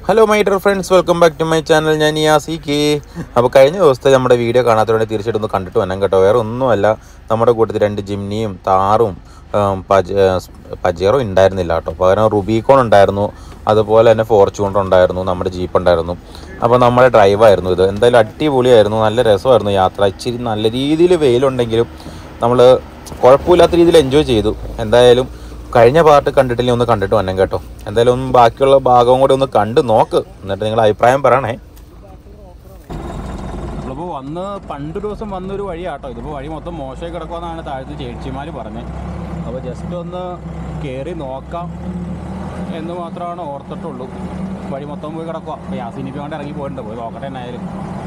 hello my dear friends welcome back to my channel ഞാൻ Yasi K അപ്പോൾ കഴിഞ്ഞ ദിവസത്തെ നമ്മുടെ വീഡിയോ കാണാത്തവരുണ്ടെങ്കിൽ തീർച്ചയായിട്ടും ഒന്ന് കണ്ടിട്ട് വരണം കേട്ടോ വേറെ ഒന്നുമല്ല നമ്മുടെ കൂട്ടത്തിൽ രണ്ട് ജിംനിയും താറും ഉം, പജ പജേറോ ഉണ്ടായിരുന്നില്ല കേട്ടോ പകരം റുബിക്കോൺ ഉണ്ടായിരുന്നു അതുപോലെ തന്നെ ഫോർച്യൂണർ ഉണ്ടായിരുന്നു നമ്മുടെ ജീപ്പ് ഉണ്ടായിരുന്നു അപ്പോൾ നമ്മുടെ ഡ്രൈവായിരുന്നു ഇത് എന്തായാലും അടിപൊളിയായിരുന്നു നല്ല രസമായിരുന്നു യാത്ര ഇച്ചിരി നല്ല രീതിയിൽ വെയിലുണ്ടെങ്കിലും നമ്മൾ കുഴപ്പമില്ലാത്ത രീതിയിൽ എൻജോയ് ചെയ്തു എന്തായാലും കഴിഞ്ഞ പാർട്ട് കണ്ടിട്ടില്ലെങ്കിൽ ഒന്ന് കണ്ടിട്ട് വരണം കേട്ടോ എന്തായാലും ഒന്ന് ബാക്കിയുള്ള ഭാഗവും കൂടെ ഒന്ന് കണ്ട് നോക്ക് എന്നിട്ട് നിങ്ങൾ അഭിപ്രായം പറയണേ നമ്മളിപ്പോൾ വന്ന് പണ്ട് ദിവസം വന്നൊരു വഴിയാട്ടോ ഇതിപ്പോൾ വഴി മൊത്തം മോശമായി കിടക്കുമെന്നാണ് താഴത്ത് ചേച്ചിമാർ പറഞ്ഞത് അപ്പോൾ ജസ്റ്റ് ഒന്ന് കയറി നോക്കാം എന്ന് മാത്രമാണ് ഓർത്തിട്ടുള്ളൂ വഴി മൊത്തം പോയി കിടക്കുക അപ്പോൾ യാസിനിക്ക് കൊണ്ട് ഇറങ്ങി പോയിട്ടുണ്ട് പോയി നോക്കട്ടെ എന്നായാലും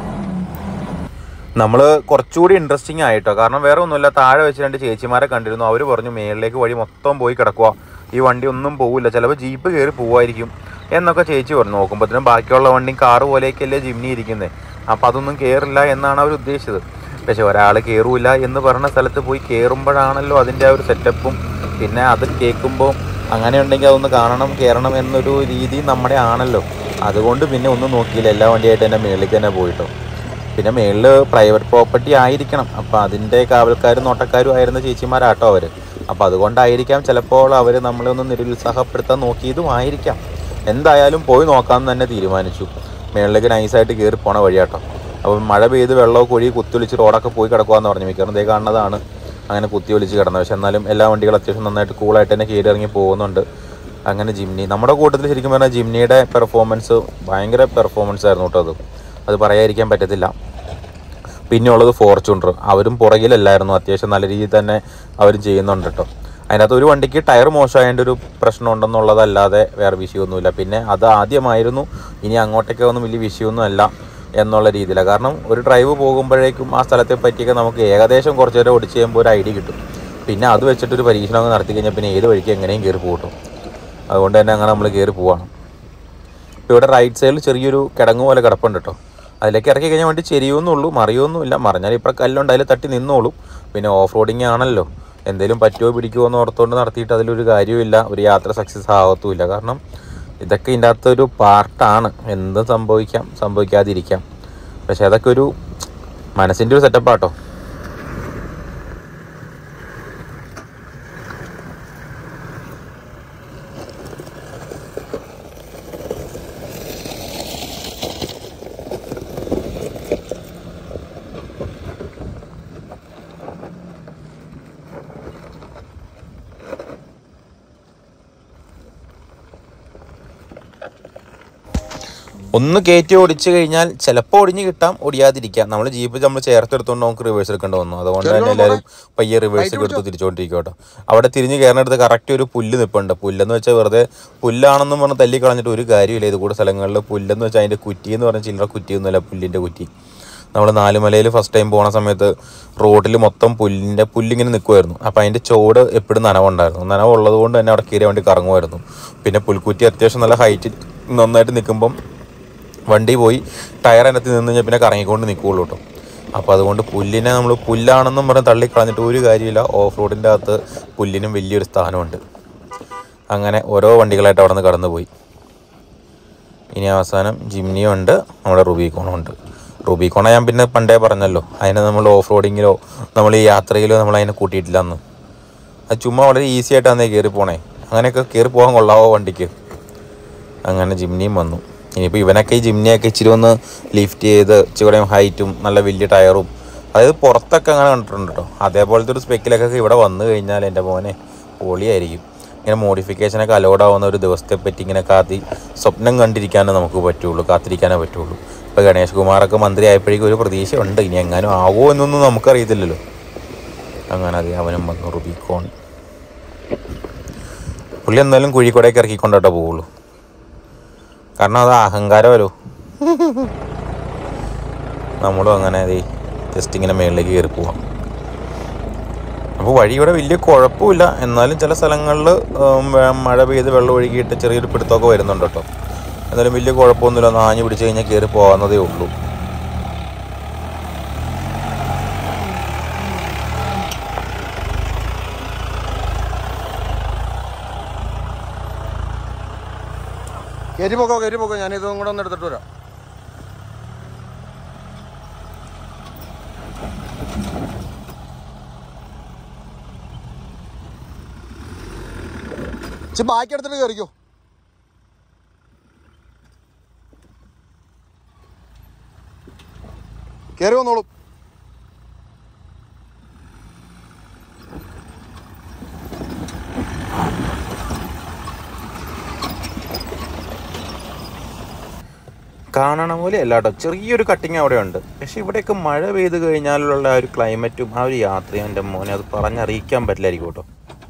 നമ്മൾ കുറച്ചുകൂടി ഇൻട്രസ്റ്റിംഗ് ആയിട്ടോ കാരണം വേറെ ഒന്നുമില്ല താഴെ വെച്ച് രണ്ട് ചേച്ചിമാരെ കണ്ടിരുന്നു അവർ പറഞ്ഞു മേളിലേക്ക് വഴി മൊത്തം പോയി കിടക്കുക ഈ വണ്ടി ഒന്നും പോവില്ല ചിലപ്പോൾ ജീപ്പ് കയറി പോവായിരിക്കും എന്നൊക്കെ ചേച്ചി പറഞ്ഞു നോക്കുമ്പോഴത്തേനും ബാക്കിയുള്ള വണ്ടി കാറ് പോലെയൊക്കെയല്ലേ ജിമ്നി ഇരിക്കുന്നത് അപ്പോൾ അതൊന്നും കയറില്ല എന്നാണ് അവർ ഉദ്ദേശിച്ചത് പക്ഷെ ഒരാൾ കയറൂല എന്ന് പറഞ്ഞ സ്ഥലത്ത് പോയി കയറുമ്പോഴാണല്ലോ അതിൻ്റെ ആ ഒരു സെറ്റപ്പും പിന്നെ അത് കേൾക്കുമ്പോൾ അങ്ങനെ ഉണ്ടെങ്കിൽ അതൊന്ന് കാണണം കയറണം എന്നൊരു രീതി നമ്മുടെ ആണല്ലോ അതുകൊണ്ട് പിന്നെ ഒന്നും നോക്കിയില്ല എല്ലാ വണ്ടിയായിട്ട് തന്നെ മേളിലേക്ക് തന്നെ പോയിട്ടോ പിന്നെ മേളിൽ പ്രൈവറ്റ് പ്രോപ്പർട്ടി ആയിരിക്കണം അപ്പോൾ അതിൻ്റെ കാവൽക്കാരും നോട്ടക്കാരും ആയിരുന്ന ചേച്ചിമാരാട്ടോ അവർ അപ്പോൾ അതുകൊണ്ടായിരിക്കാം ചിലപ്പോൾ അവർ നമ്മളെ ഒന്ന് നിരുത്സാഹപ്പെടുത്താൻ നോക്കിയതും ആയിരിക്കാം എന്തായാലും പോയി നോക്കാമെന്ന് തന്നെ തീരുമാനിച്ചു മേളിലേക്ക് നൈസായിട്ട് കയറി പോണ വഴിയാട്ടോ അപ്പോൾ മഴ പെയ്ത് വെള്ളമൊക്കെ ഒഴുകി കുത്തിയൊലിച്ച് റോഡൊക്കെ പോയി കിടക്കുവാന്ന് പറഞ്ഞു മിക്കവാറും ദേ കാണുന്നതാണ് അങ്ങനെ കുത്തി ഒലിച്ച് കിടന്നത് പക്ഷെ എന്നാലും എല്ലാ വണ്ടികളും അത്യാവശ്യം നന്നായിട്ട് കൂളായിട്ട് തന്നെ കയറി ഇറങ്ങി പോകുന്നുണ്ട് അങ്ങനെ ജിംനി നമ്മുടെ കൂട്ടത്തിൽ ശരിക്കും പറഞ്ഞാൽ ജിംനിയുടെ പെർഫോമൻസ് ഭയങ്കര പെർഫോമൻസ് ആയിരുന്നു കേട്ടോ അത് അത് പറയാതിരിക്കാൻ പറ്റത്തില്ല പിന്നെ ഉള്ളത് ഫോർച്യൂണർ അവരും പുറകിലല്ലായിരുന്നു അത്യാവശ്യം നല്ല രീതിയിൽ തന്നെ അവരും ചെയ്യുന്നുണ്ട് കേട്ടോ അതിനകത്ത് ഒരു വണ്ടിക്ക് ടയർ മോശമായതിൻ്റെ ഒരു പ്രശ്നം ഉണ്ടെന്നുള്ളതല്ലാതെ വേറെ വിഷയമൊന്നുമില്ല പിന്നെ അത് ആദ്യമായിരുന്നു ഇനി അങ്ങോട്ടേക്ക് ഒന്നും വലിയ വിഷയമൊന്നും അല്ല എന്നുള്ള രീതിയിലാണ് കാരണം ഒരു ഡ്രൈവ് പോകുമ്പോഴേക്കും ആ സ്ഥലത്തെ പറ്റിയൊക്കെ നമുക്ക് ഏകദേശം കുറച്ച് നേരം ഓടിച്ച് ചെയ്യുമ്പോൾ ഒരു ഐഡിയ കിട്ടും പിന്നെ അത് വെച്ചിട്ടൊരു പരീക്ഷണം അങ്ങ് നടത്തി കഴിഞ്ഞാൽ പിന്നെ ഏത് വഴിക്ക് എങ്ങനെയും കയറി പോകട്ടും അതുകൊണ്ട് തന്നെ അങ്ങനെ നമ്മൾ കയറി പോവാണ് ഇപ്പോൾ ഇവിടെ റൈറ്റ് സൈഡിൽ ചെറിയൊരു കിടങ്ങ് പോലെ കിടപ്പുണ്ട് കേട്ടോ അതിലേക്ക് ഇറക്കി കഴിഞ്ഞാൽ വണ്ടി ചെരിയൊന്നുള്ളൂ മറിയൊന്നുമില്ല മറിഞ്ഞാൽ ഇപ്പോൾ കല്ലുണ്ട് അതിൽ തട്ടി നിന്നോളും പിന്നെ ഓഫ് റോഡിങ് ആണല്ലോ എന്തെങ്കിലും പറ്റുമോ പിടിക്കുമോ എന്ന് ഓർത്തുകൊണ്ട് നടത്തിയിട്ട് അതിലൊരു കാര്യമില്ല ഒരു യാത്ര സക്സസ് ആകത്തുമില്ല കാരണം ഇതൊക്കെ ഇതിൻ്റെ അകത്തൊരു പാർട്ടാണ് എന്തും സംഭവിക്കാം സംഭവിക്കാതിരിക്കാം പക്ഷെ അതൊക്കെ ഒരു മനസ്സിൻ്റെ ഒരു സെറ്റപ്പാട്ടോ ഒന്ന് കയറ്റി ഓടിച്ചു കഴിഞ്ഞാൽ ചിലപ്പോൾ ഒടിഞ്ഞ് കിട്ടാം ഒടിയാതിരിക്കാം നമ്മൾ ജീപ്പ് നമ്മൾ ചേർത്തെടുത്തോണ്ട് നമുക്ക് റിവേഴ്സ് എടുക്കേണ്ടി വന്നു അതുകൊണ്ട് തന്നെ എല്ലാവരും പയ്യെ റിവേഴ്സ് ഒക്കെ എടുത്ത് തിരിച്ചുകൊണ്ടിരിക്കും കേട്ടോ അവിടെ തിരിഞ്ഞ് കയറിനടുത്ത് കറക്റ്റ് ഒരു പുല്ല് നിൽപ്പുണ്ട് പുല്ലെന്ന് വെച്ചാൽ വെറുതെ പുല്ലാണെന്നും പറഞ്ഞ് തല്ലി കളഞ്ഞിട്ട് ഒരു കാര്യമില്ല ഇത് കൂടെ സ്ഥലങ്ങളിൽ പുല്ലെന്ന് വെച്ചാൽ അതിൻ്റെ കുറ്റി എന്ന് പറഞ്ഞാൽ ചില്ലറ കുറ്റിയൊന്നുമല്ല പുല്ലിൻ്റെ കുറ്റി നമ്മൾ നാലുമലയിൽ ഫസ്റ്റ് ടൈം പോണ സമയത്ത് റോഡിൽ മൊത്തം പുല്ലിൻ്റെ പുല്ലിങ്ങനെ നിൽക്കുമായിരുന്നു അപ്പോൾ അതിൻ്റെ ചോട് എപ്പോഴും നനവുണ്ടായിരുന്നു നനവുള്ളത് കൊണ്ട് തന്നെ അവിടെ കയറി വണ്ടി കറങ്ങുമായിരുന്നു പിന്നെ പുൽക്കുറ്റി അത്യാവശ്യം നല്ല ഹൈറ്റ് നന്നായിട്ട് നിൽക്കുമ്പം വണ്ടി പോയി ടയർ അതിനകത്ത് നിന്ന് കഴിഞ്ഞാൽ പിന്നെ കറങ്ങിക്കൊണ്ട് നിൽക്കുകയുള്ളൂ കേട്ടോ അപ്പോൾ അതുകൊണ്ട് പുല്ലിനെ നമ്മൾ പുല്ലാണെന്നും പറഞ്ഞ് തള്ളിക്കളഞ്ഞിട്ട് ഒരു കാര്യമില്ല ഓഫ് റോഡിൻ്റെ അകത്ത് പുല്ലിനും വലിയൊരു സ്ഥാനമുണ്ട് അങ്ങനെ ഓരോ വണ്ടികളായിട്ട് അവിടെ നിന്ന് കടന്നുപോയി ഇനി അവസാനം ജിംനിയും ഉണ്ട് നമ്മുടെ റുബിക്കോണും ഉണ്ട് റുബിക്കോണ ഞാൻ പിന്നെ പണ്ടേ പറഞ്ഞല്ലോ അതിനെ നമ്മൾ ഓഫ് റോഡിങ്ങിലോ നമ്മൾ ഈ യാത്രയിലോ നമ്മൾ അതിനെ കൂട്ടിയിട്ടില്ല അന്ന് അത് ചുമ്മാ വളരെ ഈസി ആയിട്ടാണ് കയറി പോണേ അങ്ങനെയൊക്കെ കയറി പോകാൻ കൊള്ളാവോ വണ്ടിക്ക് അങ്ങനെ ജിംനിയും വന്നു ഇനിയിപ്പോൾ ഇവനൊക്കെ ഈ ജിംനിയൊക്കെ ഇച്ചിരി ഒന്ന് ലിഫ്റ്റ് ചെയ്ത് ഇച്ചിരി കൂടെ ഹൈറ്റും നല്ല വലിയ ടയറും അതായത് പുറത്തൊക്കെ അങ്ങനെ കണ്ടിട്ടുണ്ട് കേട്ടോ അതേപോലത്തെ ഒരു സ്പെക്കിലൊക്കെ ഇവിടെ വന്നു കഴിഞ്ഞാൽ എൻ്റെ മോനെ പൊളിയായിരിക്കും ഇങ്ങനെ മോഡിഫിക്കേഷനൊക്കെ അലോഡ് ആവുന്ന ഒരു ദിവസത്തെ പറ്റി ഇങ്ങനെ കാത്തി സ്വപ്നം കണ്ടിരിക്കാനേ നമുക്ക് പറ്റുള്ളൂ കാത്തിരിക്കാനേ പറ്റുള്ളൂ ഇപ്പോൾ ഗണേഷ് കുമാറൊക്കെ മന്ത്രി ആയപ്പോഴേക്കും ഒരു പ്രതീക്ഷയുണ്ട് ഇനി എങ്ങാനും ആവോ എന്നൊന്നും നമുക്കറിയത്തില്ലല്ലോ അങ്ങനെ അതെ അവനും വന്നു റുബിക്കോൺ പുള്ളി എന്തായാലും കുഴിക്കൂടെയൊക്കെ ഇറക്കിക്കൊണ്ടോട്ടേ പോവുള്ളൂ കാരണം അത് അഹങ്കാരമല്ലോ നമ്മളും അങ്ങനെ അതെ ജസ്റ്റ് ഇങ്ങനെ മേളിലേക്ക് കയറി പോവാം അപ്പോൾ വഴി ഇവിടെ വലിയ കുഴപ്പമില്ല എന്നാലും ചില സ്ഥലങ്ങളിൽ മഴ പെയ്ത് വെള്ളം ഒഴുകിയിട്ട് ചെറിയൊരു പിടുത്തമൊക്കെ വരുന്നുണ്ട് കേട്ടോ എന്നാലും വലിയ കുഴപ്പമൊന്നുമില്ല ഒന്ന് ആഞ്ഞു പിടിച്ച് കഴിഞ്ഞാൽ കയറി പോകാവുന്നതേ ഉള്ളൂ കയറ്റി പോക്കോ കയറ്റി പോക്കോ ഞാൻ ഇതും കൂടെ ഒന്ന് എടുത്തിട്ട് വരാം ഇച്ചി ബാക്കി എടുത്തിട്ട് കയറിക്കോ കയറി വന്നോളൂ കാണണ പോലെ അല്ല കേട്ടോ ചെറിയൊരു കട്ടിങ് അവിടെ ഉണ്ട് പക്ഷെ ഇവിടെയൊക്കെ മഴ പെയ്ത് കഴിഞ്ഞാലുള്ള ആ ഒരു ക്ലൈമറ്റും ആ ഒരു യാത്രയും എൻ്റെ മോനെ അത് പറഞ്ഞറിയിക്കാൻ പറ്റില്ലായിരിക്കും കേട്ടോ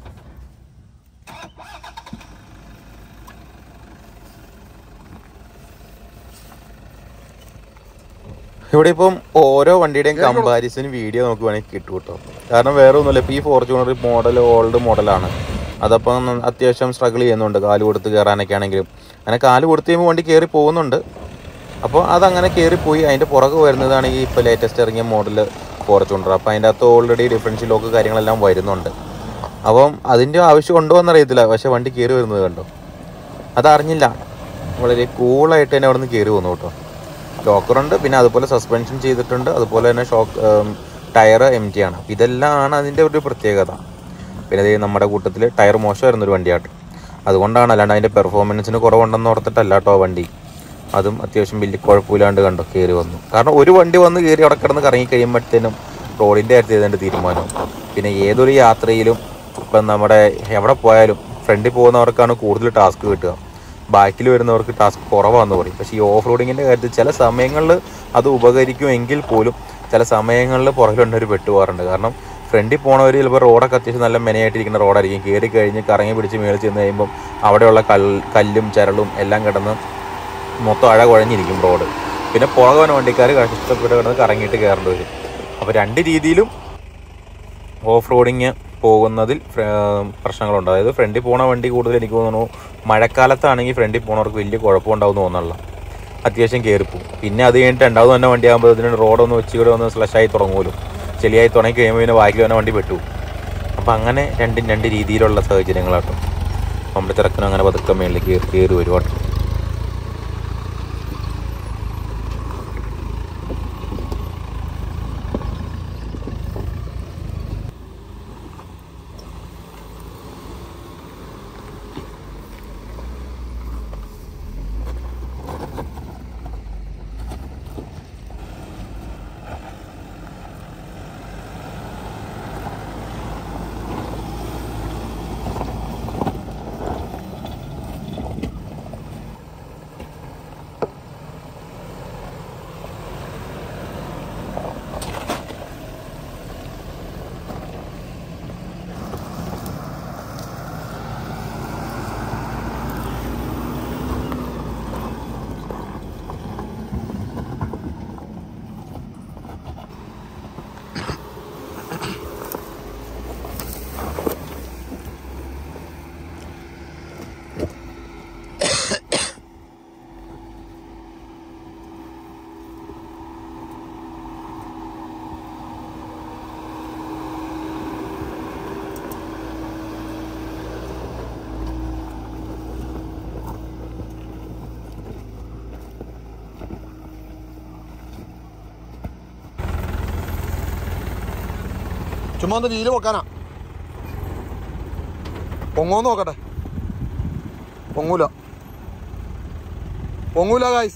ഇവിടെ ഇപ്പം ഓരോ വണ്ടിയുടെയും കമ്പാരിസൺ വീഡിയോ നമുക്ക് വേണമെങ്കിൽ കിട്ടും കേട്ടോ കാരണം വേറെ ഒന്നുമില്ല ഇപ്പം ഈ ഫോർച്യൂണർ മോഡൽ ഓൾഡ് മോഡലാണ് അതപ്പം അത്യാവശ്യം സ്ട്രഗിൾ ചെയ്യുന്നുണ്ട് കാല് കൊടുത്ത് കയറാനൊക്കെ ആണെങ്കിലും അങ്ങനെ കാല് കൊടുത്ത് കഴിയുമ്പോൾ വണ്ടി കയറി പോകുന്നുണ്ട് അപ്പോൾ അതങ്ങനെ കയറിപ്പോയി അതിൻ്റെ പുറകെ വരുന്നതാണ് ഈ ഇപ്പോൾ ലേറ്റസ്റ്റ് ഇറങ്ങിയ മോഡൽ ഫോർച്യൂണർ അപ്പോൾ അതിൻ്റെ അകത്ത് ഓൾറെഡി ഡിഫറൻഷ്യൽ ലോക്ക് കാര്യങ്ങളെല്ലാം വരുന്നുണ്ട് അപ്പം അതിൻ്റെ ആവശ്യം ഉണ്ടോ എന്നറിയത്തില്ല പക്ഷേ വണ്ടി കയറി വരുന്നത് കണ്ടോ അതറിഞ്ഞില്ല വളരെ കൂളായിട്ട് തന്നെ അവിടെ നിന്ന് കയറി വന്നു കേട്ടോ ലോക്കറുണ്ട് പിന്നെ അതുപോലെ സസ്പെൻഷൻ ചെയ്തിട്ടുണ്ട് അതുപോലെ തന്നെ ഷോക്ക് ടയർ എം ടി ആണ് അപ്പോൾ ഇതെല്ലാം ആണ് അതിൻ്റെ ഒരു പ്രത്യേകത പിന്നെ ദേ നമ്മുടെ കൂട്ടത്തിൽ ടയർ മോശമായിരുന്ന ഒരു വണ്ടിയാട്ടോ അതുകൊണ്ടാണ് അല്ലാണ്ട് അതിൻ്റെ പെർഫോമൻസിന് കുറവുണ്ടെന്ന് ഓർത്തിട്ടല്ല കേട്ടോ വണ്ടി അതും അത്യാവശ്യം വലിയ കുഴപ്പമില്ലാണ്ട് കണ്ടോ കയറി വന്നു കാരണം ഒരു വണ്ടി വന്ന് കയറി അവിടെ കിടന്ന് കറങ്ങി കഴിയുമ്പോഴത്തേനും റോഡിൻ്റെ കാര്യത്തിൽ ഇതിൻ്റെ തീരുമാനം പിന്നെ ഏതൊരു യാത്രയിലും ഇപ്പം നമ്മുടെ എവിടെ പോയാലും ഫ്രണ്ടിൽ പോകുന്നവർക്കാണ് കൂടുതൽ ടാസ്ക് കിട്ടുക ബാക്കിൽ വരുന്നവർക്ക് ടാസ്ക് കുറവാന്ന് പറയും പക്ഷേ ഈ ഓഫ് റോഡിങ്ങിൻ്റെ കാര്യത്തിൽ ചില സമയങ്ങളിൽ അത് ഉപകരിക്കുമെങ്കിൽ പോലും ചില സമയങ്ങളിൽ പുറകിലുണ്ടൊരു പെട്ടുപോകാറുണ്ട് കാരണം ഫ്രണ്ടിൽ പോണവർ ചിലപ്പോൾ റോഡൊക്കെ അത്യാവശ്യം നല്ല മെനയായിട്ടിരിക്കുന്ന റോഡായിരിക്കും കയറി കഴിഞ്ഞ് കറങ്ങി പിടിച്ച് മേളിൽ ചെന്ന് കഴിയുമ്പം അവിടെയുള്ള കൽ കല്ലും ചരളും എല്ലാം കിടന്ന് മൊത്തം അഴ കുഴഞ്ഞിരിക്കും റോഡ് പിന്നെ പുറകവന വണ്ടിക്കാർ കഷ്ടപ്പെട്ട് കിടന്ന് കറങ്ങിയിട്ട് കയറേണ്ടി വരും അപ്പോൾ രണ്ട് രീതിയിലും ഓഫ് റോഡിങ് പോകുന്നതിൽ ഫ്ര- പ്രശ്നങ്ങളുണ്ട് അതായത് ഫ്രണ്ടിൽ പോണ വണ്ടി കൂടുതൽ എനിക്ക് തോന്നുന്നു മഴക്കാലത്താണെങ്കിൽ ഫ്രണ്ടിൽ പോണവർക്ക് വലിയ കുഴപ്പമുണ്ടാവും തോന്നുന്നില്ല അത്യാവശ്യം കയറിപ്പോവും പിന്നെ അത് കഴിഞ്ഞിട്ട് രണ്ടാമത് തന്നെ വണ്ടി ആകുമ്പോൾ ഇതിന് റോഡൊന്ന് വെച്ച് കൂടെ ഒന്ന് സ്ലഷായി തുടങ്ങുമല്ലോ ചെളിയായി തുടങ്ങി കഴിയുമ്പോൾ പിന്നെ ബാക്കിൽ തന്നെ വണ്ടി പെട്ടു അപ്പോൾ അങ്ങനെ രണ്ടും രണ്ട് രീതിയിലുള്ള സാഹചര്യങ്ങളാട്ടോ നമ്മുടെ തിരക്കിനും അങ്ങനെ പതുക്കെ മേളിലേക്ക് കയറി കയറി വരുവാട്ടോ ചുമ്മാ ഒന്ന് വീല് വെക്കാനാ പൊങ്ങോന്ന് നോക്കട്ടെ പൊങ്ങൂല പൊങ്ങൂല ഗായ്സ്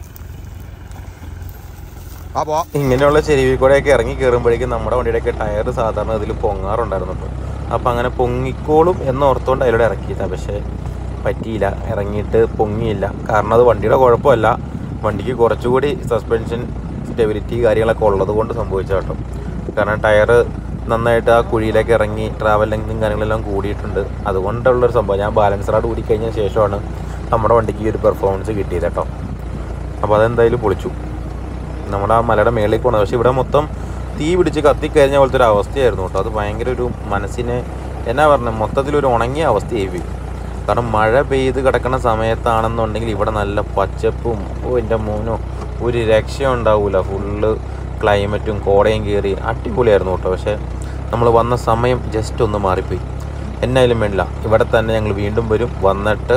ആ പോവാ ഇങ്ങനെയുള്ള ചെരുവിൽ കൂടെയൊക്കെ ഇറങ്ങി കയറുമ്പോഴേക്കും നമ്മുടെ വണ്ടിയുടെയൊക്കെ ടയർ സാധാരണ ഇതിൽ പൊങ്ങാറുണ്ടായിരുന്നു അപ്പം അങ്ങനെ പൊങ്ങിക്കോളും എന്ന് ഓർത്തുകൊണ്ട് അതിലൂടെ ഇറക്കിയതാണ് പക്ഷേ പറ്റിയില്ല ഇറങ്ങിയിട്ട് പൊങ്ങിയില്ല കാരണം അത് വണ്ടിയുടെ കുഴപ്പമല്ല വണ്ടിക്ക് കുറച്ചുകൂടി സസ്പെൻഷൻ സ്റ്റെബിലിറ്റി കാര്യങ്ങളൊക്കെ ഉള്ളത് കൊണ്ട് സംഭവിച്ച കേട്ടോ കാരണം ടയർ നന്നായിട്ട് ആ കുഴിയിലേക്ക് ഇറങ്ങി ട്രാവൽ ലെങ്തും കാര്യങ്ങളെല്ലാം കൂടിയിട്ടുണ്ട് അതുകൊണ്ടുള്ളൊരു സംഭവം ഞാൻ ബാലൻസറായിട്ട് ഊരി കഴിഞ്ഞ ശേഷമാണ് നമ്മുടെ വണ്ടിക്ക് ഈ ഒരു പെർഫോമൻസ് കിട്ടിയത് കേട്ടോ അപ്പോൾ അതെന്തായാലും പൊളിച്ചു നമ്മുടെ ആ മലയുടെ മേളിലേക്ക് പോകണം പക്ഷേ ഇവിടെ മൊത്തം തീ പിടിച്ച് കത്തിക്കഴിഞ്ഞ പോലത്തെ ഒരു അവസ്ഥയായിരുന്നു കേട്ടോ അത് ഭയങ്കര ഒരു മനസ്സിനെ എന്നാ പറഞ്ഞത് മൊത്തത്തിലൊരു ഉണങ്ങിയ അവസ്ഥയായി പോയി കാരണം മഴ പെയ്ത് കിടക്കുന്ന സമയത്താണെന്നുണ്ടെങ്കിൽ ഇവിടെ നല്ല പച്ചപ്പും ഓ എൻ്റെ മോനോ ഒരു രക്ഷയും ഉണ്ടാവില്ല ഫുള്ള് ക്ലൈമറ്റും കോടയും കയറി അടിപൊളിയായിരുന്നു കേട്ടോ പക്ഷേ നമ്മൾ വന്ന സമയം ജസ്റ്റ് ഒന്ന് മാറിപ്പോയി എന്നായാലും വേണ്ടില്ല ഇവിടെ തന്നെ ഞങ്ങൾ വീണ്ടും വരും വന്നിട്ട്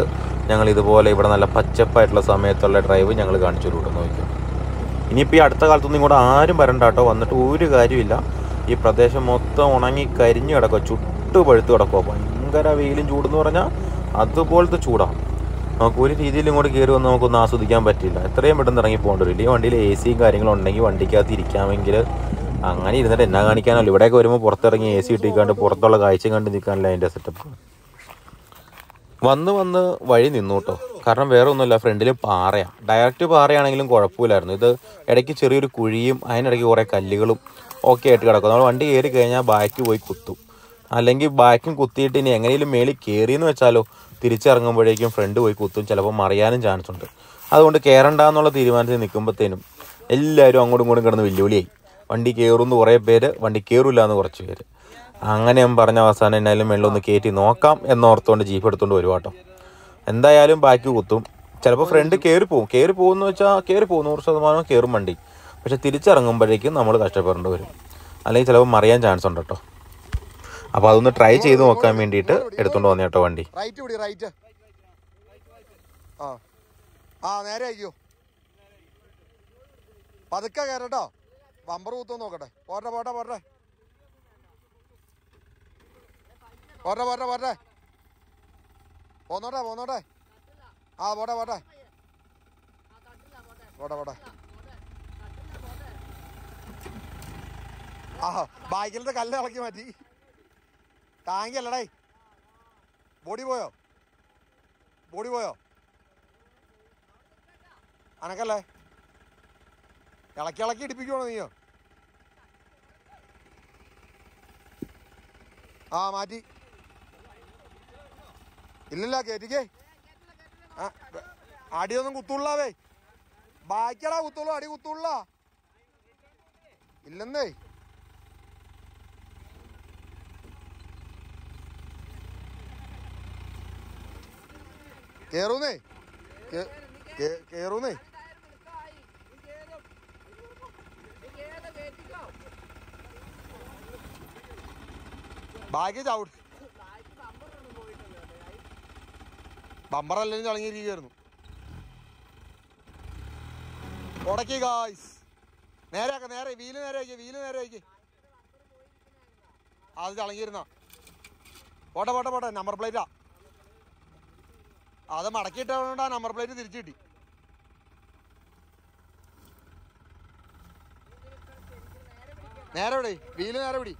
ഞങ്ങൾ ഇതുപോലെ ഇവിടെ നല്ല പച്ചപ്പായിട്ടുള്ള സമയത്തുള്ള ഡ്രൈവ് ഞങ്ങൾ കാണിച്ചു കൊടുക്കും നോക്കിയോ ഇനിയിപ്പോൾ ഈ അടുത്ത കാലത്തൊന്നും ഇങ്ങോട്ട് ആരും വരണ്ട കേട്ടോ വന്നിട്ട് ഒരു കാര്യമില്ല ഈ പ്രദേശം മൊത്തം ഉണങ്ങി കരിഞ്ഞു കിടക്കുക ചുട്ട് പഴുത്ത് കിടക്കുക ഭയങ്കര വെയിലും ചൂടെന്ന് പറഞ്ഞാൽ അതുപോലത്തെ ചൂടാണ് നമുക്ക് ഒരു രീതിയിൽ ഇങ്ങോട്ട് കയറി വന്ന് നമുക്കൊന്നും ആസ്വദിക്കാൻ പറ്റില്ല എത്രയും പെട്ടെന്ന് ഇറങ്ങി പോകേണ്ടി വരില്ല ഈ വണ്ടിയിൽ എ സിയും കാര്യങ്ങളും ഉണ്ടെങ്കിൽ വണ്ടിക്കകത്ത് ഇരിക്കാമെങ്കിൽ അങ്ങനെ ഇരുന്നിട്ട് എന്നാ കാണിക്കാനല്ലോ ഇവിടെയൊക്കെ വരുമ്പോൾ പുറത്തിറങ്ങി എ സി ഇട്ടിക്കാണ്ട് പുറത്തുള്ള കാഴ്ചയും കണ്ട് നിൽക്കാനല്ല അതിൻ്റെ സെറ്റപ്പ് വന്ന് വന്ന് വഴി നിന്നു കേട്ടോ കാരണം വേറെ ഒന്നുമില്ല ഫ്രണ്ടിൽ പാറയാണ് ഡയറക്റ്റ് പാറയാണെങ്കിലും കുഴപ്പമില്ലായിരുന്നു ഇത് ഇടയ്ക്ക് ചെറിയൊരു കുഴിയും അതിനിടയ്ക്ക് കുറേ കല്ലുകളും ഒക്കെ ആയിട്ട് കിടക്കും നമ്മൾ വണ്ടി കയറി കഴിഞ്ഞാൽ ബാക്ക് പോയി കുത്തും അല്ലെങ്കിൽ ബാക്കും കുത്തിയിട്ട് ഇനി എങ്ങനെയും മേളിൽ കയറിയെന്ന് വെച്ചാലോ തിരിച്ചിറങ്ങുമ്പോഴേക്കും ഫ്രണ്ട് പോയി കുത്തും ചിലപ്പോൾ മറിയാനും ചാൻസ് ഉണ്ട് അതുകൊണ്ട് കയറണ്ട എന്നുള്ള തീരുമാനത്തിൽ നിൽക്കുമ്പോഴത്തേനും എല്ലാവരും അങ്ങോട്ടും ഇങ്ങോട്ടും കിടന്ന് വെല്ലുവിളിയായി വണ്ടി കയറുമെന്ന് കുറേ പേര് വണ്ടി കയറില്ല എന്ന് കുറച്ച് പേര് അങ്ങനെ ഞാൻ പറഞ്ഞ അവസാനം എന്നാലും വെള്ളം ഒന്ന് കയറ്റി നോക്കാം എന്നോർത്തുകൊണ്ട് ജീപ്പ് എടുത്തുകൊണ്ട് വരും കേട്ടോ എന്തായാലും ബാക്കി കുത്തും ചിലപ്പോൾ ഫ്രണ്ട് കയറി പോകും കയറി പോകുമെന്ന് വെച്ചാൽ കയറി പോകും നൂറ് ശതമാനം കയറും വണ്ടി പക്ഷെ തിരിച്ചിറങ്ങുമ്പോഴേക്കും നമ്മൾ കഷ്ടപ്പെടേണ്ടി വരും അല്ലെങ്കിൽ ചിലപ്പോൾ മറിയാൻ ചാൻസ് ഉണ്ട് കേട്ടോ അപ്പോൾ അതൊന്ന് ട്രൈ ചെയ്ത് നോക്കാൻ വേണ്ടിയിട്ട് എടുത്തുകൊണ്ട് വന്നു കേട്ടോ വണ്ടി റൈറ്റ് പിടി റൈറ്റ് ആ ആ നേരെ അയക്കോ പതുക്കെ കയറട്ടോ ബമ്പർ കുത്തൊന്ന് നോക്കട്ടെ പോട്ടെ പോട്ടെ പോട്ടെ പോട്ടെ പോട്ടെ പോട്ടെ പോന്നോട്ടെ പോന്നോട്ടെ ആ പോട്ടെ പോട്ടെ പോട്ടെ പോട്ടെ ആ ബാക്കിലത്തെ കല്ല് ഇളക്കി മാറ്റി ടാങ്കി അല്ലടേ ബോഡി പോയോ ബോഡി പോയോ അനക്കല്ലേ ഇളക്കി ഇളക്കി ഇടിപ്പിക്കുവാണോ നീയോ ആ മാറ്റി ഇല്ലില്ല കേറ്റിക്കേ ആ, വെ- അടിയൊന്നും കുത്തുള്ളാവേ ബാക്കിയടാ കുത്തുള്ളൂ അടി കുത്തുള്ള ഇല്ലെന്നേ കേറൂന്നേ കേ- കേ- കേറൂന്നേ ബാഗ് ചവിട്ട് ബമ്പറല്ലെങ്കിലും ചളങ്ങിയിരിക്കുകയായിരുന്നു ഉടക്കി ഗായ്സ് നേരെ ആക്ക നേരെ വീല് നേരെ ആക്കി വീല് നേരെ ആക്കി അത് ചളങ്ങിയിരുന്ന പോട്ടെ പോട്ടെ പോട്ടെ നമ്പർ പ്ലേറ്റാ അത് മടക്കിയിട്ടോണ്ട് ആ നമ്പർ പ്ലേറ്റ് തിരിച്ചു കിട്ടി നേരെ വിടി വീല് നേരെ വിടി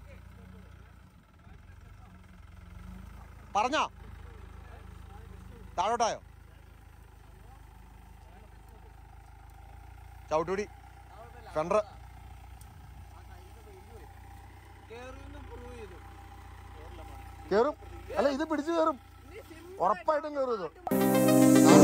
പറഞ്ഞോ താഴോട്ടായോ ചവിട്ടുപിടി ഫെണ്ടർ കേറും അല്ല ഇത് പിടിച്ചു കേറും ഉറപ്പായിട്ടും കേറും ഇത്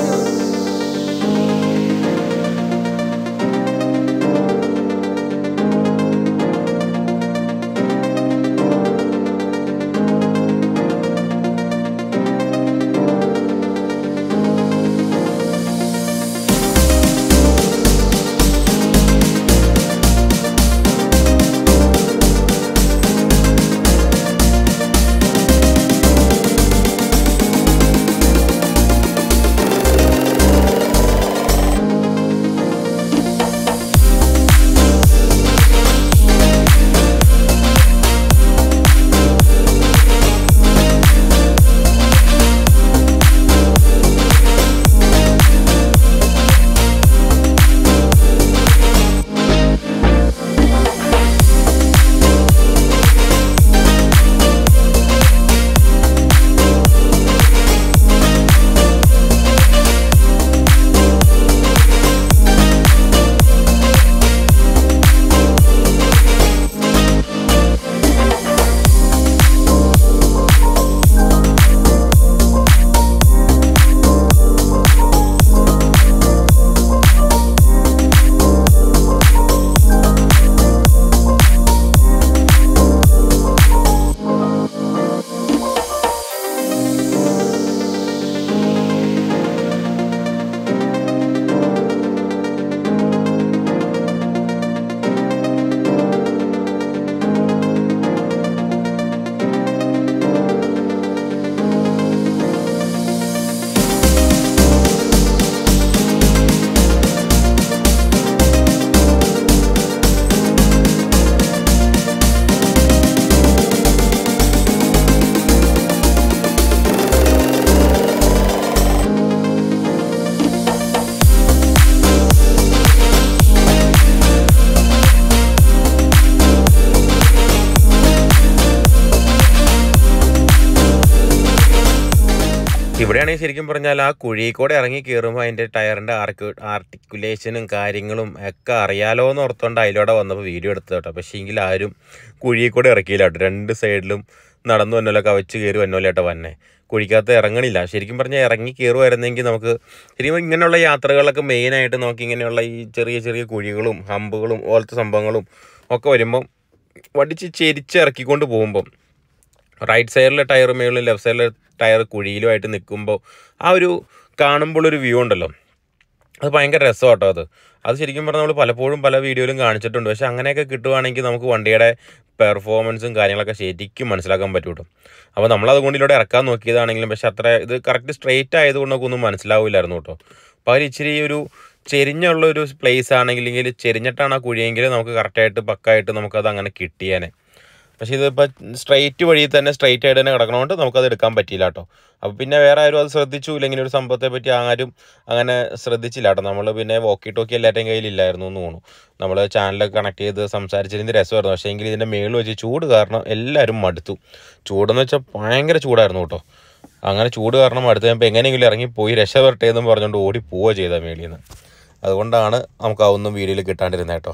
ഇവിടെയാണെങ്കിൽ ശരിക്കും പറഞ്ഞാൽ ആ കുഴിയിൽ കൂടെ ഇറങ്ങി കയറുമ്പോൾ അതിൻ്റെ ടയറിൻ്റെ ആർക്ക് ആർട്ടിക്കുലേഷനും കാര്യങ്ങളും ഒക്കെ അറിയാലോ എന്ന് ഓർത്തുകൊണ്ട് അതിലൂടെ വന്നപ്പോൾ വീഡിയോ എടുത്തത് കേട്ടോ പക്ഷേ എങ്കിൽ ആരും കുഴിയിൽ കൂടെ ഇറക്കിയില്ല കേട്ടോ രണ്ട് സൈഡിലും നടന്നു വന്നല്ലോ കവച്ച് കയറി വന്നല്ലോ കേട്ടോ വന്നെ കുഴിക്കകത്ത് ഇറങ്ങണില്ല ശരിക്കും പറഞ്ഞാൽ ഇറങ്ങി കയറുമായിരുന്നെങ്കിൽ നമുക്ക് ശരിക്കും ഇങ്ങനെയുള്ള യാത്രകളൊക്കെ മെയിനായിട്ട് നമുക്ക് ഇങ്ങനെയുള്ള ഈ ചെറിയ ചെറിയ കുഴികളും ഹമ്പുകളും പോലത്തെ സംഭവങ്ങളും ഒക്കെ വരുമ്പം വടിച്ച് ചെരിച്ച് ഇറക്കിക്കൊണ്ട് പോകുമ്പം റൈറ്റ് സൈഡിലെ ടയർ മേളിലും ലെഫ്റ്റ് സൈഡിലെ ടയർ കുഴിയിലുമായിട്ട് നിൽക്കുമ്പോൾ ആ ഒരു കാണുമ്പോൾ ഒരു വ്യൂ ഉണ്ടല്ലോ അത് ഭയങ്കര രസമാണ് കേട്ടോ അത് അത് ശരിക്കും പറഞ്ഞാൽ നമ്മൾ പലപ്പോഴും പല വീഡിയോയിലും കാണിച്ചിട്ടുണ്ട് പക്ഷേ അങ്ങനെയൊക്കെ കിട്ടുവാണെങ്കിൽ നമുക്ക് വണ്ടിയുടെ പെർഫോമൻസും കാര്യങ്ങളൊക്കെ ശരിക്കും മനസ്സിലാക്കാൻ പറ്റും കേട്ടോ അപ്പോൾ നമ്മൾ അതുകൊണ്ട് ഇതിലൂടെ ഇറക്കാൻ നോക്കിയതാണെങ്കിലും പക്ഷേ അത്ര ഇത് കറക്റ്റ് സ്ട്രെയിറ്റ് ആയതുകൊണ്ടൊക്കെ ഒന്നും മനസ്സിലാവില്ലായിരുന്നു കേട്ടോ അപ്പോൾ അതിൽ ഇച്ചിരി ഒരു ചെരിഞ്ഞുള്ള ഒരു പ്ലേസ് ആണെങ്കിൽ ഇല്ലെങ്കിൽ ചെരിഞ്ഞിട്ടാണ് ആ കുഴിയെങ്കിൽ നമുക്ക് കറക്റ്റായിട്ട് പക്കായിട്ട് നമുക്കത് അങ്ങനെ കിട്ടിയേനെ പക്ഷേ ഇതിപ്പോൾ സ്ട്രൈറ്റ് വഴി തന്നെ സ്ട്രൈറ്റ് ആയിട്ട് തന്നെ കിടക്കണോണ്ട് നമുക്കത് എടുക്കാൻ പറ്റിയില്ല കേട്ടോ അപ്പോൾ പിന്നെ വേറെ ആരും അത് ശ്രദ്ധിച്ചു ഇല്ലെങ്കിൽ ഒരു സംഭവത്തെ പറ്റി ആരും അങ്ങനെ ശ്രദ്ധിച്ചില്ല കേട്ടോ നമ്മൾ പിന്നെ വോക്കി ടോക്കി എല്ലാവരുടെയും കയ്യിലില്ലായിരുന്നു എന്ന് തോന്നുന്നു നമ്മൾ ചാനലൊക്കെ കണക്ട് ചെയ്ത് സംസാരിച്ചതിൻ്റെ രസമായിരുന്നു പക്ഷേ എങ്കിൽ ഇതിൻ്റെ മേളിൽ വെച്ച് ചൂട് കാരണം എല്ലാവരും മടുത്തു ചൂടെന്ന് വെച്ചാൽ ഭയങ്കര ചൂടായിരുന്നു കേട്ടോ അങ്ങനെ ചൂട് കാരണം അടുത്ത് കഴിയുമ്പോൾ എങ്ങനെയെങ്കിലും ഇറങ്ങി പോയി രക്ഷപ്പെടട്ടെ എന്നും പറഞ്ഞുകൊണ്ട് ഓടി പോവുക ചെയ്ത മേളിൽ നിന്ന് അതുകൊണ്ടാണ് നമുക്ക് അതൊന്നും വീഡിയോയിൽ കിട്ടാണ്ടിരുന്നത് കേട്ടോ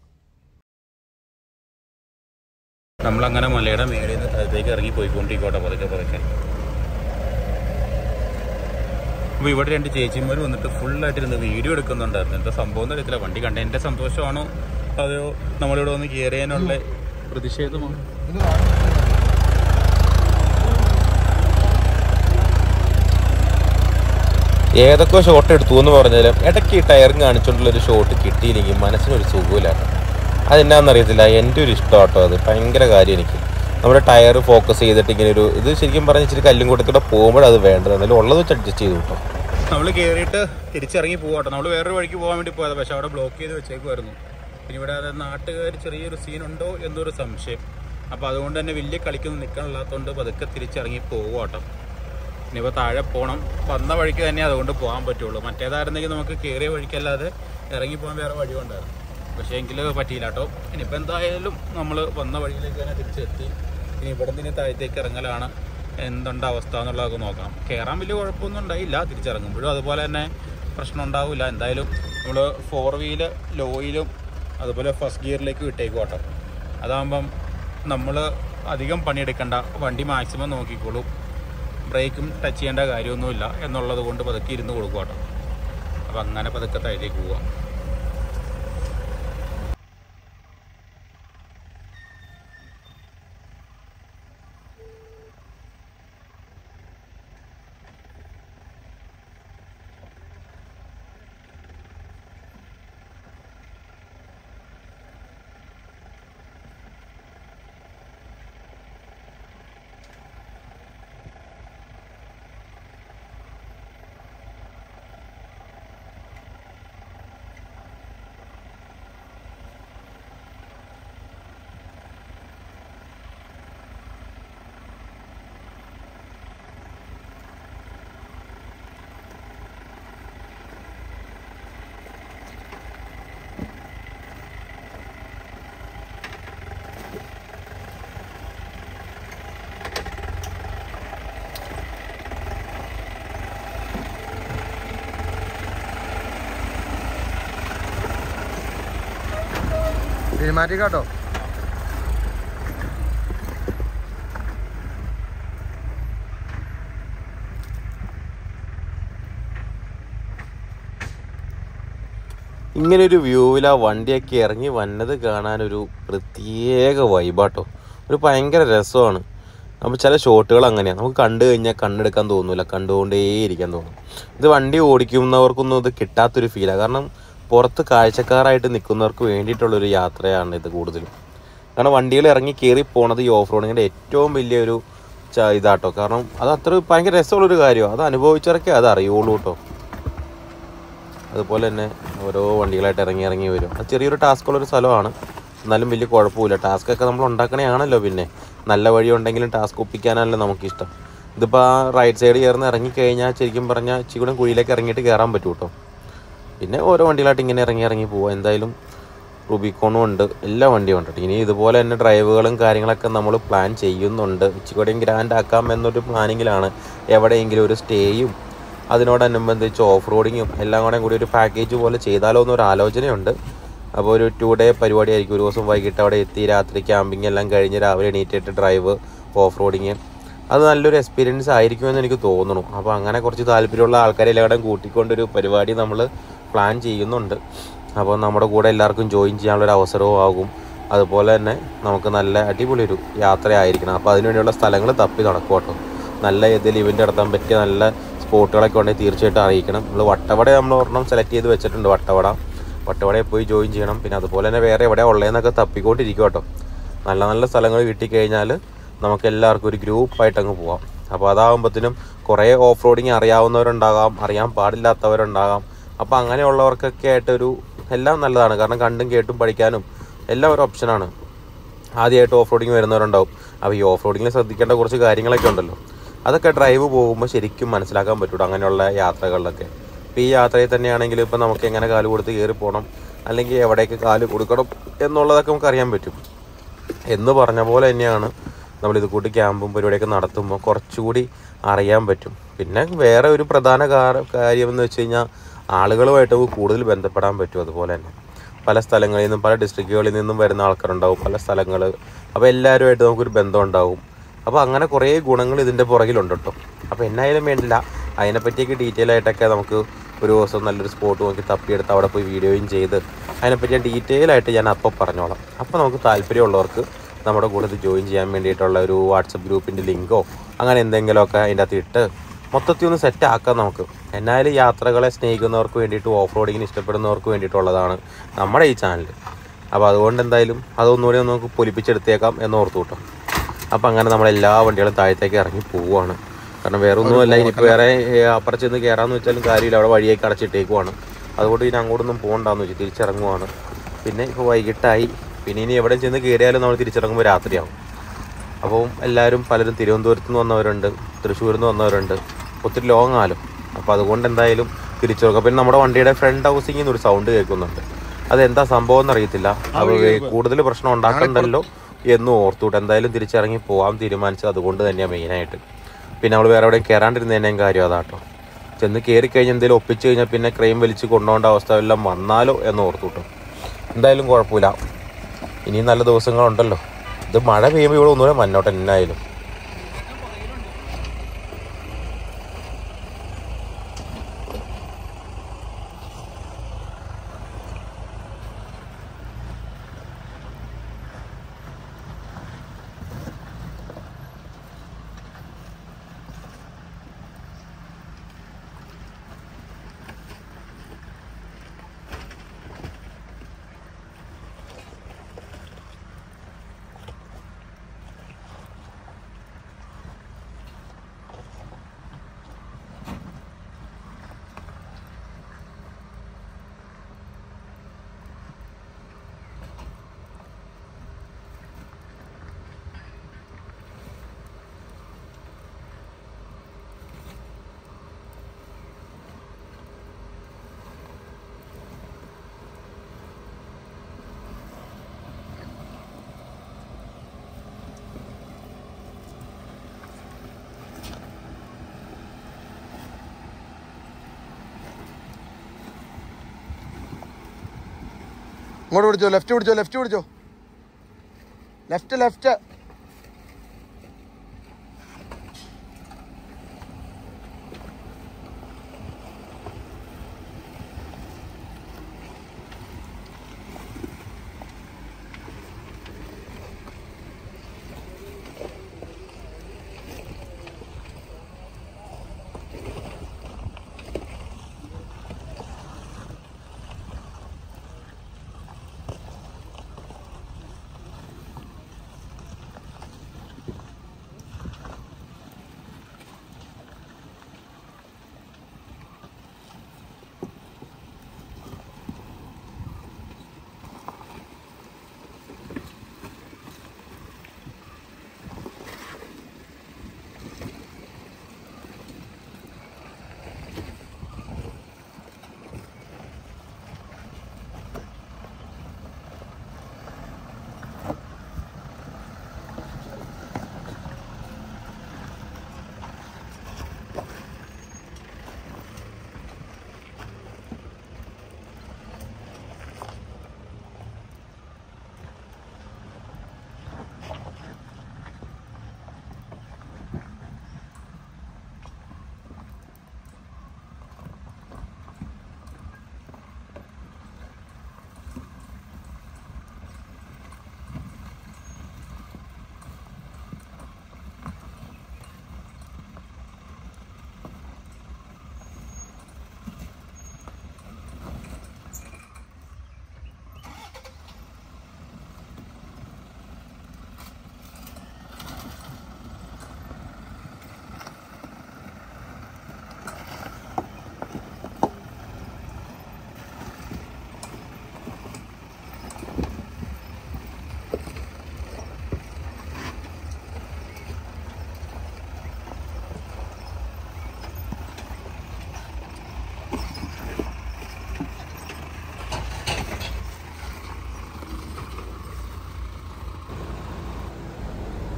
നമ്മളങ്ങനെ മലയുടെ മേളിൽ നിന്ന് താഴത്തേക്ക് ഇറങ്ങി പോയിക്കൊണ്ടിരിക്കോട്ടെ പതുക്കെ പതുക്കെ അപ്പോൾ ഇവിടെ രണ്ട് ചേച്ചിമാർ വന്നിട്ട് ഫുള്ളായിട്ടിരുന്ന് വീഡിയോ എടുക്കുന്നുണ്ടായിരുന്നു എന്താ സംഭവം എന്ന് അറിയത്തില്ല വണ്ടി കണ്ടതിൻ്റെ സന്തോഷമാണോ അതെയോ നമ്മളിവിടെ വന്ന് കയറിയതിനുള്ള പ്രതിഷേധമാണോ ഏതൊക്കെ ഷോട്ട് എടുത്തു എന്ന് പറഞ്ഞാലും ഇടയ്ക്ക് ഈ ടയറും കാണിച്ചുകൊണ്ടുള്ള ഒരു ഷോട്ട് കിട്ടിയില്ലെങ്കിൽ മനസ്സിനൊരു സുഖമില്ലാട്ടോ അതെന്നാണെന്നറിയത്തില്ല എൻ്റെ ഒരു ഇഷ്ടം കേട്ടോ അത് ഭയങ്കര കാര്യം എനിക്ക് നമ്മുടെ ടയർ ഫോക്കസ് ചെയ്തിട്ട് ഇങ്ങനെ ഒരു ഇത് ശരിക്കും പറഞ്ഞാൽ ഇച്ചിരി കല്ലും കൂട്ടത്തൂടെ പോകുമ്പോഴത് അത് വേണ്ടത് എന്നാലും ഉള്ളത് വെച്ച് അഡ്ജസ്റ്റ് ചെയ്തു കേട്ടോ നമ്മൾ കയറിയിട്ട് തിരിച്ചിറങ്ങി പോവാട്ടോ നമ്മൾ വേറൊരു വഴിക്ക് പോകാൻ വേണ്ടി പോയത് പക്ഷെ അവിടെ ബ്ലോക്ക് ചെയ്ത് വെച്ചേക്കുമായിരുന്നു പിന്നെ ഇവിടെ അത് നാട്ടുകാർ ചെറിയൊരു സീനുണ്ടോ എന്നൊരു സംശയം അപ്പോൾ അതുകൊണ്ട് തന്നെ വലിയ കളിക്കൊന്നും നിൽക്കാനില്ലാത്തതുകൊണ്ട് പതുക്കെ തിരിച്ചിറങ്ങി പോവാട്ടോ ഇനിയിപ്പോൾ താഴെ പോകണം വന്ന വഴിക്ക് തന്നെ അതുകൊണ്ട് പോകാൻ പറ്റുള്ളൂ മറ്റേതായിരുന്നെങ്കിൽ നമുക്ക് കയറിയ വഴിക്കല്ലാതെ ഇറങ്ങി പോകാൻ വേറെ വഴി ഉണ്ടായിരുന്നു പക്ഷേ എങ്കിൽ പറ്റിയില്ല കേട്ടോ ഇനിയിപ്പോൾ എന്തായാലും നമ്മൾ വന്ന വഴിയിലേക്ക് തന്നെ തിരിച്ചെത്തി ഇനി ഇവിടെ നിന്ന് താഴത്തേക്ക് ഇറങ്ങലാണ് എന്തുണ്ട് അവസ്ഥ എന്നുള്ളതൊക്കെ നോക്കണം കയറാൻ വലിയ കുഴപ്പമൊന്നും ഉണ്ടായില്ല തിരിച്ചിറങ്ങുമ്പോഴും അതുപോലെ തന്നെ പ്രശ്നം ഉണ്ടാവില്ല എന്തായാലും നമ്മൾ ഫോർ വീല് ലോയിലും അതുപോലെ ഫസ്റ്റ് ഗിയറിലേക്ക് വിട്ടേക്കും കേട്ടോ അതാകുമ്പം നമ്മൾ അധികം പണിയെടുക്കണ്ട വണ്ടി മാക്സിമം നോക്കിക്കോളൂ ബ്രേക്കും ടച്ച് ചെയ്യേണ്ട കാര്യമൊന്നുമില്ല എന്നുള്ളത് കൊണ്ട് പതുക്കെ ഇരുന്ന് കൊടുക്കുക കേട്ടോ അപ്പം അങ്ങനെ പതുക്കെ താഴത്തേക്ക് പോവാം സിനിമാറ്റിക് കേട്ടോ ഇങ്ങനെ ഒരു വ്യൂവിൽ ആ വണ്ടിയൊക്കെ ഇറങ്ങി വന്നത് കാണാനൊരു പ്രത്യേക വൈബാട്ടോ ഒരു ഭയങ്കര രസമാണ് അപ്പോൾ ചില ഷോട്ടുകൾ അങ്ങനെയാണ് നമുക്ക് കണ്ടു കഴിഞ്ഞാൽ കണ്ണെടുക്കാൻ തോന്നില്ല കണ്ടുകൊണ്ടേയിരിക്കാൻ തോന്നും ഇത് വണ്ടി ഓടിക്കുന്നവർക്കൊന്നും ഇത് കിട്ടാത്തൊരു ഫീലാണ് കാരണം പുറത്ത് കാഴ്ചക്കാരായിട്ട് നിൽക്കുന്നവർക്ക് വേണ്ടിയിട്ടുള്ളൊരു യാത്രയാണ് ഇത് കൂടുതലും കാരണം വണ്ടികൾ ഇറങ്ങി കയറി പോണത് ഈ ഓഫ് റോഡിങ്ങിൻ്റെ ഏറ്റവും വലിയൊരു ച- ഇതാട്ടോ കാരണം അത് അത്ര ഭയങ്കര രസമുള്ളൊരു കാര്യമാണ് അത് അനുഭവിച്ചവരൊക്കെ അത് അറിയുള്ളൂ കേട്ടോ അതുപോലെ തന്നെ ഓരോ വണ്ടികളായിട്ട് ഇറങ്ങി ഇറങ്ങി വരും അത് ചെറിയൊരു ടാസ്കുള്ളൊരു സ്ഥലമാണ് എന്നാലും വലിയ കുഴപ്പമില്ല ടാസ്ക് ഒക്കെ നമ്മൾ ഉണ്ടാക്കണേയാണല്ലോ പിന്നെ നല്ല വഴി ഉണ്ടെങ്കിലും ടാസ്ക് ഒപ്പിക്കാനല്ലോ നമുക്കിഷ്ടം ഇതിപ്പോൾ ആ റൈറ്റ് സൈഡ് ചേർന്ന് ഇറങ്ങിക്കഴിഞ്ഞാൽ ശരിക്കും പറഞ്ഞാൽ ഇച്ചിരി കൂടെ കുഴിയിലേക്ക് ഇറങ്ങിയിട്ട് കയറാൻ പറ്റും കേട്ടോ പിന്നെ ഓരോ വണ്ടികളായിട്ട് ഇങ്ങനെ ഇറങ്ങി ഇറങ്ങി പോവാം എന്തായാലും റുബിക്കോണും ഉണ്ട് എല്ലാ വണ്ടിയും ഉണ്ട് ഇനി ഇതുപോലെ തന്നെ ഡ്രൈവുകളും കാര്യങ്ങളൊക്കെ നമ്മൾ പ്ലാൻ ചെയ്യുന്നുണ്ട് ഇച്ചിരികൂടെയും ഗ്രാൻഡ് ആക്കാം എന്നൊരു പ്ലാനിങ്ങിലാണ് എവിടെയെങ്കിലും ഒരു സ്റ്റേയും അതിനോടനുബന്ധിച്ച് ഓഫ് റോഡിങ്ങും എല്ലാം കൂടെ കൂടി ഒരു പാക്കേജ് പോലെ ചെയ്താലോ എന്നൊരു ആലോചനയുണ്ട് അപ്പോൾ ഒരു ടു ഡേ പരിപാടിയായിരിക്കും ഒരു ദിവസം വൈകിട്ട് അവിടെ എത്തി രാത്രി ക്യാമ്പിംഗ് എല്ലാം കഴിഞ്ഞ് രാവിലെ എണീറ്റിട്ട് ഡ്രൈവ് ഓഫ് റോഡിങ് അത് നല്ലൊരു എക്സ്പീരിയൻസ് ആയിരിക്കുമെന്ന് എനിക്ക് തോന്നുന്നു അപ്പോൾ അങ്ങനെ കുറച്ച് താല്പര്യമുള്ള ആൾക്കാരെ എല്ലാവരും കൂട്ടിക്കൊണ്ടൊരു പരിപാടി നമ്മൾ പ്ലാൻ ചെയ്യുന്നുണ്ട് അപ്പോൾ നമ്മുടെ കൂടെ എല്ലാവർക്കും ജോയിൻ ചെയ്യാനുള്ളൊരു അവസരവും ആകും അതുപോലെ തന്നെ നമുക്ക് നല്ല അടിപൊളി ഒരു യാത്രയായിരിക്കണം അപ്പോൾ അതിനുവേണ്ടിയുള്ള സ്ഥലങ്ങൾ തപ്പി നടക്കും കേട്ടോ നല്ല ഏതെങ്കിലും ഇവൻ്റ് നടത്താൻ പറ്റിയ നല്ല സ്പോട്ടുകളൊക്കെ ഉണ്ടെങ്കിൽ തീർച്ചയായിട്ടും അറിയിക്കണം നമ്മൾ വട്ടവട നമ്മൾ ഒരെണ്ണം സെലക്ട് ചെയ്ത് വെച്ചിട്ടുണ്ട് വട്ടവട വട്ടവടയിൽ പോയി ജോയിൻ ചെയ്യണം പിന്നെ അതുപോലെ തന്നെ വേറെ എവിടെയാണ് ഉള്ളതെന്നൊക്കെ തപ്പിക്കൊണ്ടിരിക്കും കേട്ടോ നല്ല നല്ല സ്ഥലങ്ങൾ കിട്ടിക്കഴിഞ്ഞാൽ നമുക്ക് എല്ലാവർക്കും ഒരു ഗ്രൂപ്പായിട്ട് അങ്ങ് പോവാം അപ്പോൾ അതാകുമ്പോഴത്തേനും കുറേ ഓഫ് റോഡിങ് അറിയാവുന്നവരുണ്ടാകാം അറിയാൻ പാടില്ലാത്തവരുണ്ടാകാം അപ്പോൾ അങ്ങനെയുള്ളവർക്കൊക്കെ ആയിട്ടൊരു എല്ലാം നല്ലതാണ് കാരണം കണ്ടും കേട്ടും പഠിക്കാനും എല്ലാം ഒരു ഓപ്ഷനാണ് ആദ്യമായിട്ട് ഓഫ് റോഡിങ് വരുന്നവരുണ്ടാവും അപ്പോൾ ഈ ഓഫ് റോഡിങ്ങിൽ ശ്രദ്ധിക്കേണ്ട കുറച്ച് കാര്യങ്ങളൊക്കെ ഉണ്ടല്ലോ അതൊക്കെ ഡ്രൈവ് പോകുമ്പോൾ ശരിക്കും മനസ്സിലാക്കാൻ പറ്റൂട്ടോ അങ്ങനെയുള്ള യാത്രകളിലൊക്കെ ഇപ്പോൾ ഈ യാത്രയിൽ തന്നെയാണെങ്കിൽ ഇപ്പോൾ നമുക്ക് എങ്ങനെ കാല് കൊടുത്ത് കയറി പോകണം അല്ലെങ്കിൽ എവിടേക്ക് കാല് കൊടുക്കണം എന്നുള്ളതൊക്കെ നമുക്ക് അറിയാൻ പറ്റും എന്ന് പറഞ്ഞ പോലെ തന്നെയാണ് നമ്മൾ ഇത് കൂട്ടി ക്യാമ്പും പരിപാടിയൊക്കെ നടത്തുമ്പോൾ കുറച്ചുകൂടി അറിയാൻ പറ്റും പിന്നെ വേറെ ഒരു പ്രധാന കാര- കാര്യം എന്ന് വെച്ച് കഴിഞ്ഞാൽ ആളുകളുമായിട്ട് നമുക്ക് കൂടുതൽ ബന്ധപ്പെടാൻ പറ്റും അതുപോലെ തന്നെ പല സ്ഥലങ്ങളിൽ നിന്നും പല ഡിസ്ട്രിക്റ്റുകളിൽ നിന്നും വരുന്ന ആൾക്കാരുണ്ടാവും പല സ്ഥലങ്ങൾ അപ്പോൾ എല്ലാവരുമായിട്ട് നമുക്കൊരു ബന്ധം ഉണ്ടാവും അപ്പോൾ അങ്ങനെ കുറേ ഗുണങ്ങൾ ഇതിൻ്റെ പുറകിലുണ്ട് കേട്ടോ അപ്പോൾ എന്നായാലും വേണ്ടില്ല അതിനെപ്പറ്റിയൊക്കെ ഡീറ്റെയിൽ ആയിട്ടൊക്കെ നമുക്ക് ഒരു ദിവസം നല്ലൊരു സ്പോട്ട് നോക്കി തപ്പിയെടുത്ത് അവിടെ പോയി വീഡിയോയും ചെയ്ത് അതിനെപ്പറ്റി ഡീറ്റെയിൽ ആയിട്ട് ഞാൻ അപ്പോൾ പറഞ്ഞോളാം അപ്പോൾ നമുക്ക് താല്പര്യമുള്ളവർക്ക് നമ്മുടെ കൂടെ ഇത് ജോയിൻ ചെയ്യാൻ വേണ്ടിയിട്ടുള്ള ഒരു വാട്സപ്പ് ഗ്രൂപ്പിൻ്റെ ലിങ്കോ അങ്ങനെ എന്തെങ്കിലുമൊക്കെ അതിൻ്റെ അകത്ത് ഇട്ട് മൊത്തത്തിൽ ഒന്ന് സെറ്റ് ആക്കാം നമുക്ക് എന്നാലും യാത്രകളെ സ്നേഹിക്കുന്നവർക്ക് വേണ്ടിയിട്ട് ഓഫ് റോഡിങ്ങിന് ഇഷ്ടപ്പെടുന്നവർക്ക് വേണ്ടിയിട്ടുള്ളതാണ് നമ്മുടെ ഈ ചാനൽ അപ്പോൾ അതുകൊണ്ട് എന്തായാലും അതൊന്നുകൂടി ഒന്ന് നമുക്ക് പൊലിപ്പിച്ചെടുത്തേക്കാം എന്ന് ഓർത്തു കൂട്ടോ അപ്പോൾ അങ്ങനെ നമ്മൾ എല്ലാ വണ്ടികളും താഴത്തേക്ക് ഇറങ്ങി പോവുകയാണ് കാരണം വേറെ ഒന്നുമല്ല ഇനിയിപ്പോൾ വേറെ ഏ, അപ്പുറം ചെന്ന് കയറാമെന്ന് വെച്ചാലും കാര്യമില്ല അവിടെ വഴിയൊക്കെ അടച്ചിട്ടേക്കുവാണ് അതുകൊണ്ട് ഇനി അങ്ങോട്ടൊന്നും പോകണ്ടെന്ന് വെച്ചു തിരിച്ചിറങ്ങുവാണ് പിന്നെ ഇപ്പോൾ വൈകിട്ടായി പിന്നെ ഇനി എവിടെ ചെന്ന് കയറിയാലും നമ്മൾ തിരിച്ചിറങ്ങുമ്പോൾ രാത്രിയാവും അപ്പോൾ എല്ലാവരും പലരും തിരുവനന്തപുരത്ത് നിന്ന് വന്നവരുണ്ട് തൃശ്ശൂരിൽ നിന്ന് വന്നവരുണ്ട് ഒത്തിരി ലോങ് ആലും അപ്പോൾ അതുകൊണ്ട് എന്തായാലും തിരിച്ചിറങ്ങും പിന്നെ നമ്മുടെ വണ്ടിയുടെ ഫ്രണ്ട് ഹൗസിംഗിൽ നിന്ന് ഒരു സൗണ്ട് കേൾക്കുന്നുണ്ട് അതെന്താ സംഭവം എന്നറിയത്തില്ല അപ്പോൾ കൂടുതൽ പ്രശ്നം ഉണ്ടാക്കണ്ടല്ലോ എന്ന് ഓർത്തുവിട്ട് എന്തായാലും തിരിച്ചിറങ്ങി പോകാൻ തീരുമാനിച്ചത് അതുകൊണ്ട് തന്നെയാണ് മെയിനായിട്ട് പിന്നെ നമ്മൾ വേറെ എവിടെയും കയറാണ്ടിരുന്നതിൻ്റെയും കാര്യം അതാട്ടോ ചെന്ന് കയറി കഴിഞ്ഞ് എന്തെങ്കിലും ഒപ്പിച്ച് കഴിഞ്ഞാൽ പിന്നെ ക്രെയിം വലിച്ച് കൊണ്ടുപോകേണ്ട അവസ്ഥ എല്ലാം വന്നാലോ എന്ന് ഓർത്തുവിട്ടു എന്തായാലും കുഴപ്പമില്ല ഇനിയും നല്ല ദിവസങ്ങളുണ്ടല്ലോ ഇത് മഴ പെയ്യുമ്പോൾ ഇവിടെ ഒന്നുകൂടെ മഞ്ഞോട്ടെ എന്നായാലും ഇങ്ങോട്ട് പിടിച്ചോ ലെഫ്റ്റ് പിടിച്ചോ ലെഫ്റ്റ് പിടിച്ചോ ലെഫ്റ്റ് ലെഫ്റ്റ്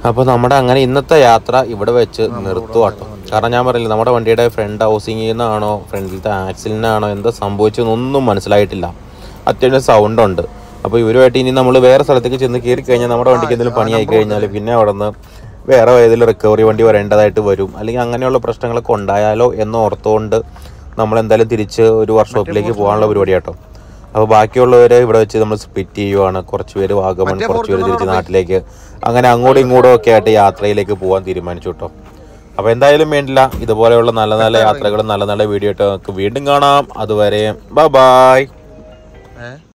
അപ്പോൾ നമ്മുടെ അങ്ങനെ ഇന്നത്തെ യാത്ര ഇവിടെ വെച്ച് നിർത്തുവാട്ടോ കാരണം ഞാൻ പറഞ്ഞില്ല നമ്മുടെ വണ്ടിയുടെ ഫ്രണ്ട് ഹൗസിംഗിൽ നിന്നാണോ ഫ്രണ്ടിലത്തെ ആക്സിഡൻ്റാണോ എന്താ സംഭവിച്ചതെന്നൊന്നും മനസ്സിലായിട്ടില്ല അത്യാവശ്യം സൗണ്ട് ഉണ്ട് അപ്പോൾ ഇവരുമായിട്ട് ഇനി നമ്മൾ വേറെ സ്ഥലത്തേക്ക് ചെന്ന് കയറി കഴിഞ്ഞാൽ നമ്മുടെ വണ്ടിക്ക് എന്തെങ്കിലും പണിയായി കഴിഞ്ഞാൽ പിന്നെ അവിടെ നിന്ന് വേറെ ഏതെങ്കിലും റിക്കവറി വണ്ടി വരേണ്ടതായിട്ട് വരും അല്ലെങ്കിൽ അങ്ങനെയുള്ള പ്രശ്നങ്ങളൊക്കെ ഉണ്ടായാലോ എന്ന് ഓർത്തുകൊണ്ട് നമ്മൾ എന്തായാലും തിരിച്ച് ഒരു വർക്ക്ഷോപ്പിലേക്ക് പോകാനുള്ള പരിപാടി കേട്ടോ അപ്പോൾ ബാക്കിയുള്ളവരെ ഇവിടെ വെച്ച് നമ്മൾ സ്പ്ലിറ്റ് ചെയ്യുവാണ് കുറച്ച് പേര് വാഗമൺ കുറച്ച് പേര് തിരിച്ച് നാട്ടിലേക്ക് അങ്ങനെ അങ്ങോട്ടും ഇങ്ങോട്ടും ഒക്കെ ആയിട്ട് യാത്രയിലേക്ക് പോകാൻ തീരുമാനിച്ചു കേട്ടോ അപ്പോൾ എന്തായാലും വേണ്ടില്ല ഇതുപോലെയുള്ള നല്ല നല്ല യാത്രകളും നല്ല നല്ല വീഡിയോ ആയിട്ട് നമുക്ക് വീണ്ടും കാണാം അതുവരെ ബൈ ബായ്